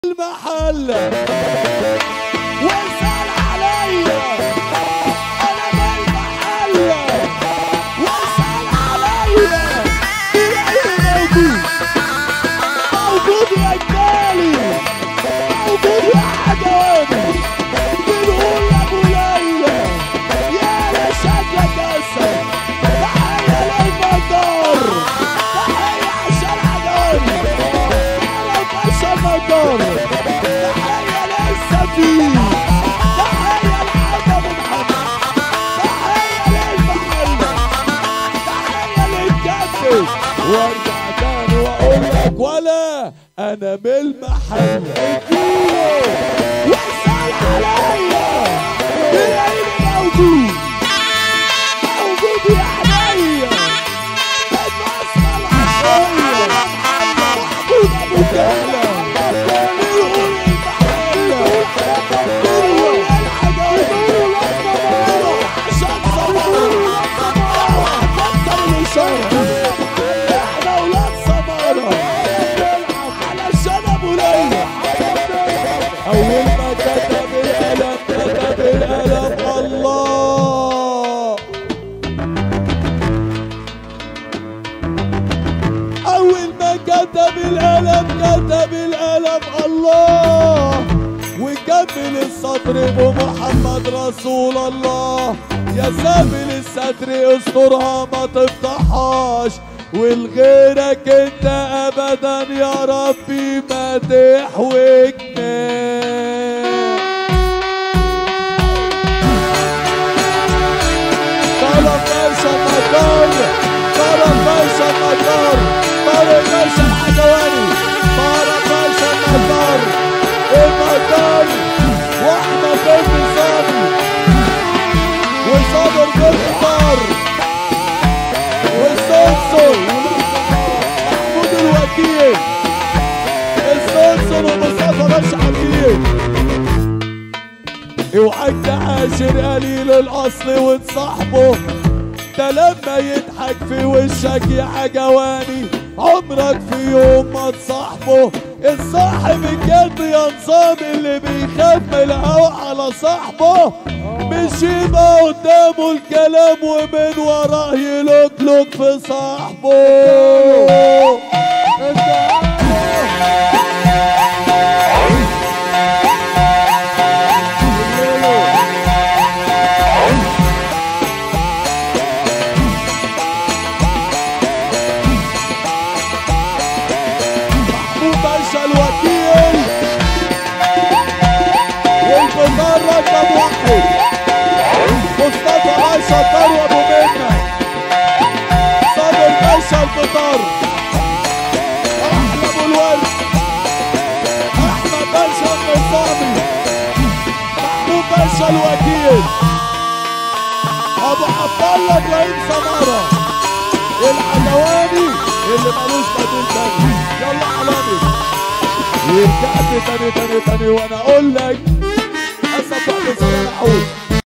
المحل واسأل عليا أنا بالمحل واسأل عليا تلاقيني موجود موجود يا جالي موجود يا عدواني بنقول لأبو ليلى يا لا شكلك أسد تحية للمطار تحية عشان عدواني أنا باشا المطار تحية للسفير تحية لعم محمد تحية للمحل تحية للجد وارجع تاني واقول لك ولا انا من المحل اديله واسال عليا تلاقيني موجود موجود يا عينيا الناس العصرية محمود ابو جهلة بنقول المحل بنقول العجائب عشان صبرنا كتر الإشارة احنا ولاد سمارة علشان ابو ليلى اول ما كتب القلم كتب القلم الله اول ما كتب القلم كتب القلم الله وكمل السطر بمحمد رسول الله يا سابل الستر استرها ما تفتحهاش ولغيرك انت ابدا يا ربي ما تحوجنا طلب باشا المطار طلب باشا المطار طلب باشا الحلواني طلب باشا المطار المطار واحمد بن صابر وصابر بن صار والسونسون محمود الوكيل السونسون ومصطفى باشا حكيم اوعاك تعاشر قليل الاصل وتصاحبه ده لما يضحك في وشك يا حجواني عمرك في يوم ما تصاحبه الصاحب الجد يا نظام اللي بيخاف من الهوا على صاحبه مش يبقى قدامه الكلام ومن وراه يلوكلوك في صاحبه محمود باشا الوكيل والفطار رقم واحد مصطفى باشا ثروة ابو منة صابر باشا الفطار احلى ابو الورد احمد باشا النظامي محمود باشا الوكيل ابو عبد الله ابراهيم سماره العدواني اللي ملوش بديل تاني يلا علامي ورجعت تاني تاني تاني وانا اقول لك اسف وقت سنة